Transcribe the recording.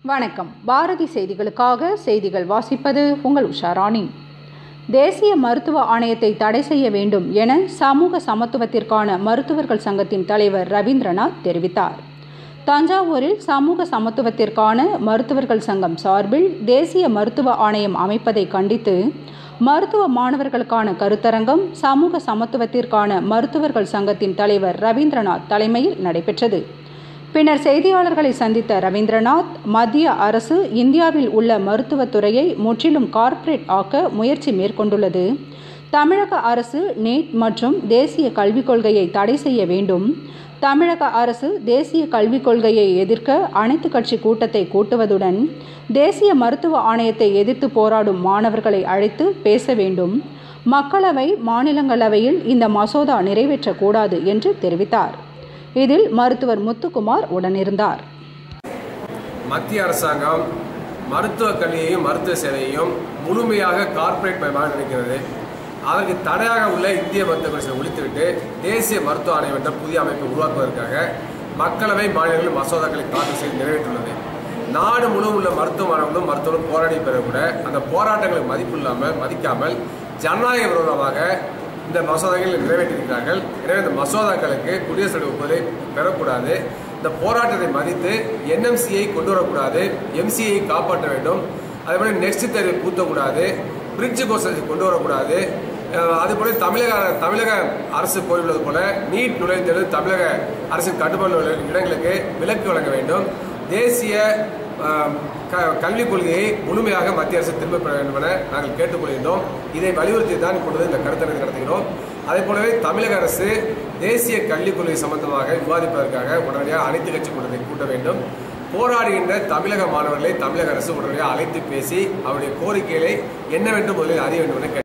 வணக்கம் பாரதி செய்திகளுக்காக செய்திகள் வாசிப்பது உங்கள் உஷாராணி தேசிய மருத்துவ ஆணையத்தை தடை செய்ய வேண்டும் என சமூக சமத்துவத்திற்கான மருத்துவர்கள் சங்கத்தின் தலைவர் ரவீந்திரநாத் தெரிவித்தார் தஞ்சாவூரில் சமூக சமத்துவத்திற்கான மருத்துவர்கள் சங்கம் சார்பில் தேசிய மருத்துவ ஆணையம் அமைப்பதை கண்டித்து மருத்துவ மாணவர்களுக்கான கருத்தரங்கம் சமூக சமத்துவத்திற்கான மருத்துவர்கள் சங்கத்தின் தலைவர் ரவீந்திரநாத் தலைமையில் நடைபெற்றது பின்னர் செய்தியாளர்களை சந்தித்த ரவீந்திரநாத் மத்திய அரசு இந்தியாவில் உள்ள மருத்துவத்துறையை முற்றிலும் கார்ப்பரேட் ஆக்க முயற்சி மேற்கொண்டுள்ளது தமிழக அரசு நீட் மற்றும் தேசிய கல்விக் கொள்கையை தடை செய்ய வேண்டும் தமிழக அரசு தேசிய கல்விக் கொள்கையை எதிர்க்க அனைத்து கட்சி கூட்டத்தை கூட்டுவதுடன் தேசிய மருத்துவ ஆணையத்தை எதிர்த்து போராடும் மாணவர்களை அழைத்து பேச வேண்டும் மக்களவை மாநிலங்களவையில் இந்த மசோதா நிறைவேற்றக்கூடாது என்று தெரிவித்தார் இதில் மருத்துவர் முத்துக்குமார் உடனிருந்தார் மத்திய அரசாங்கம் மருத்துவ கல்வியையும் மருத்துவ சேவையையும் முழுமையாக கார்ப்பரேட் மயமாக நினைக்கிறது அதற்கு தடையாக உள்ள இந்திய மருத்துவ கமிஷனை ஒழித்துவிட்டு தேசிய மருத்துவ ஆணையம் என்ற புதிய அமைப்பை உருவாக்குவதற்காக மக்களவை மாநிலங்களில் மசோதாக்களை தாக்கல் செய்து நிறைவேற்றுள்ளது நாடு முழுவதும் உள்ள மருத்துவ மாணவர்களும் மருத்துவரும் போராடி பெற கூட அந்த போராட்டங்களுக்கு மதிப்பு இல்லாமல் மதிக்காமல் ஜனநாயக விரோதமாக இந்த மசோதாக்களை நிறைவேற்றியிருக்கிறார்கள் எனவே இந்த மசோதாக்களுக்கு குடியரசுத் தலைவர் ஒப்புதலை பெறக்கூடாது இந்த போராட்டத்தை மதித்து என்எம்சியை கொண்டு வரக்கூடாது எம்சிஐ காப்பாற்ற வேண்டும் அதேபோல நெக்ஸ்ட் தேர்வை பூத்தக்கூடாது பிரிட்ஜ் கோர்ஸை கொண்டு வரக்கூடாது அதுபோல தமிழக தமிழக அரசு கோரியுள்ளது போல நீட் நுழைந்தது தமிழக அரசின் கட்டுப்பாடு உள்ள இடங்களுக்கு விலக்கு வழங்க வேண்டும் தேசிய கல்விக் கொள்கையை முழுமையாக மத்திய அரசு திரும்ப பெற வேண்டும் என நாங்கள் கேட்டுக்கொள்கின்றோம் இதை வலியுறுத்தி தான் இப்பொழுது இந்த கருத்தரங்கு நடத்துகிறோம் அதே போலவே தமிழக அரசு தேசிய கல்விக் கொள்கை சம்பந்தமாக விவாதிப்பதற்காக உடனடியாக அனைத்து கட்சி கூட்டத்தை கூட்ட வேண்டும் போராடுகின்ற தமிழக மாணவர்களை தமிழக அரசு உடனடியாக அழைத்து பேசி அவருடைய கோரிக்கைகளை என்னவென்று முதலில் அறிய வேண்டும் என